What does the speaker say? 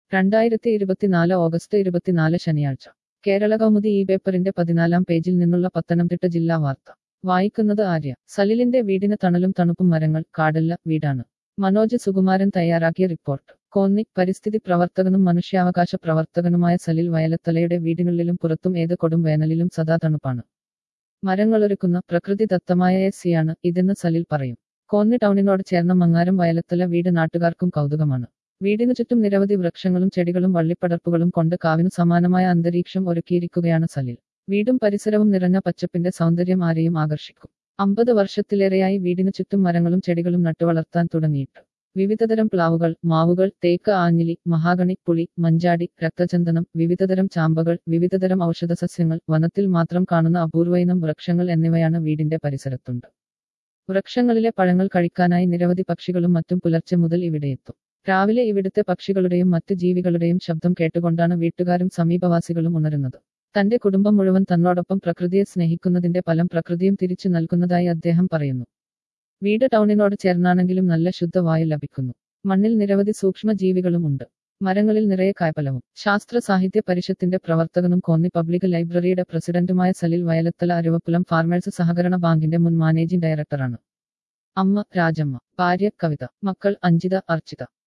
രണ്ടായിരത്തി ഇരുപത്തിനാല് ഓഗസ്റ്റ് ഇരുപത്തിനാല് ശനിയാഴ്ച കേരള കൗമുദി ഈ പേപ്പറിന്റെ പതിനാലാം പേജിൽ നിന്നുള്ള പത്തനംതിട്ട ജില്ലാ വാർത്ത വായിക്കുന്നത് ആര്യ സലിലിന്റെ വീടിന് തണലും തണുപ്പും മരങ്ങൾ കാടല്ല വീടാണ് മനോജ് സുകുമാരൻ തയ്യാറാക്കിയ റിപ്പോർട്ട് കോന്നി പരിസ്ഥിതി പ്രവർത്തകനും മനുഷ്യാവകാശ പ്രവർത്തകനുമായ സലിൽ വയലത്തലയുടെ വീടിനുള്ളിലും പുറത്തും ഏത് കൊടും വേനലിലും സദാ തണുപ്പാണ് മരങ്ങളൊരുക്കുന്ന പ്രകൃതിദത്തമായ എസ് സിയാണ് ഇതെന്ന് സലിൽ പറയും കോന്നി ടൗണിനോട് ചേർന്ന മങ്ങാരം വയലത്തല വീട് നാട്ടുകാർക്കും കൗതുകമാണ് വീടിനു ചുറ്റും നിരവധി വൃക്ഷങ്ങളും ചെടികളും വള്ളിപ്പടർപ്പുകളും കൊണ്ട് കാവിനു സമാനമായ അന്തരീക്ഷം ഒരുക്കിയിരിക്കുകയാണ് സലിൽ വീടും പരിസരവും നിറഞ്ഞ പച്ചപ്പിന്റെ സൗന്ദര്യം ആരെയും ആകർഷിക്കും അമ്പത് വർഷത്തിലേറെയായി വീടിനു ചുറ്റും മരങ്ങളും ചെടികളും നട്ടുവളർത്താൻ തുടങ്ങിയിട്ട് വിവിധതരം പ്ലാവുകൾ മാവുകൾ തേക്ക് ആഞ്ഞിലി മഹാഗണി പുളി മഞ്ചാടി രക്തചന്ദനം വിവിധതരം ചാമ്പകൾ വിവിധതരം ഔഷധസസ്യങ്ങൾ വനത്തിൽ മാത്രം കാണുന്ന അപൂർവയിനം വൃക്ഷങ്ങൾ എന്നിവയാണ് വീടിന്റെ പരിസരത്തുണ്ട് വൃക്ഷങ്ങളിലെ പഴങ്ങൾ കഴിക്കാനായി നിരവധി പക്ഷികളും മറ്റും പുലർച്ചെ മുതൽ ഇവിടെയെത്തും രാവിലെ ഇവിടുത്തെ പക്ഷികളുടെയും മറ്റ് ജീവികളുടെയും ശബ്ദം കേട്ടുകൊണ്ടാണ് വീട്ടുകാരും സമീപവാസികളും ഉണരുന്നത് തന്റെ കുടുംബം മുഴുവൻ തന്നോടൊപ്പം പ്രകൃതിയെ സ്നേഹിക്കുന്നതിന്റെ ഫലം പ്രകൃതിയും തിരിച്ചു നൽകുന്നതായി അദ്ദേഹം പറയുന്നു വീട് ടൗണിനോട് ചേർന്നാണെങ്കിലും നല്ല ശുദ്ധവായു ലഭിക്കുന്നു മണ്ണിൽ നിരവധി സൂക്ഷ്മ ജീവികളും ഉണ്ട് മരങ്ങളിൽ നിറയെ കായ്ഫലവും ശാസ്ത്ര സാഹിത്യ പരിഷത്തിന്റെ പ്രവർത്തകനും കോന്നി പബ്ലിക് ലൈബ്രറിയുടെ പ്രസിഡന്റുമായ സലിൽ വയലത്തല അരുവപ്പുലം ഫാർമേഴ്സ് സഹകരണ ബാങ്കിന്റെ മുൻ മാനേജിംഗ് ഡയറക്ടറാണ് അമ്മ രാജമ്മ ഭാര്യ കവിത മക്കൾ അഞ്ജിത അർച്ചിത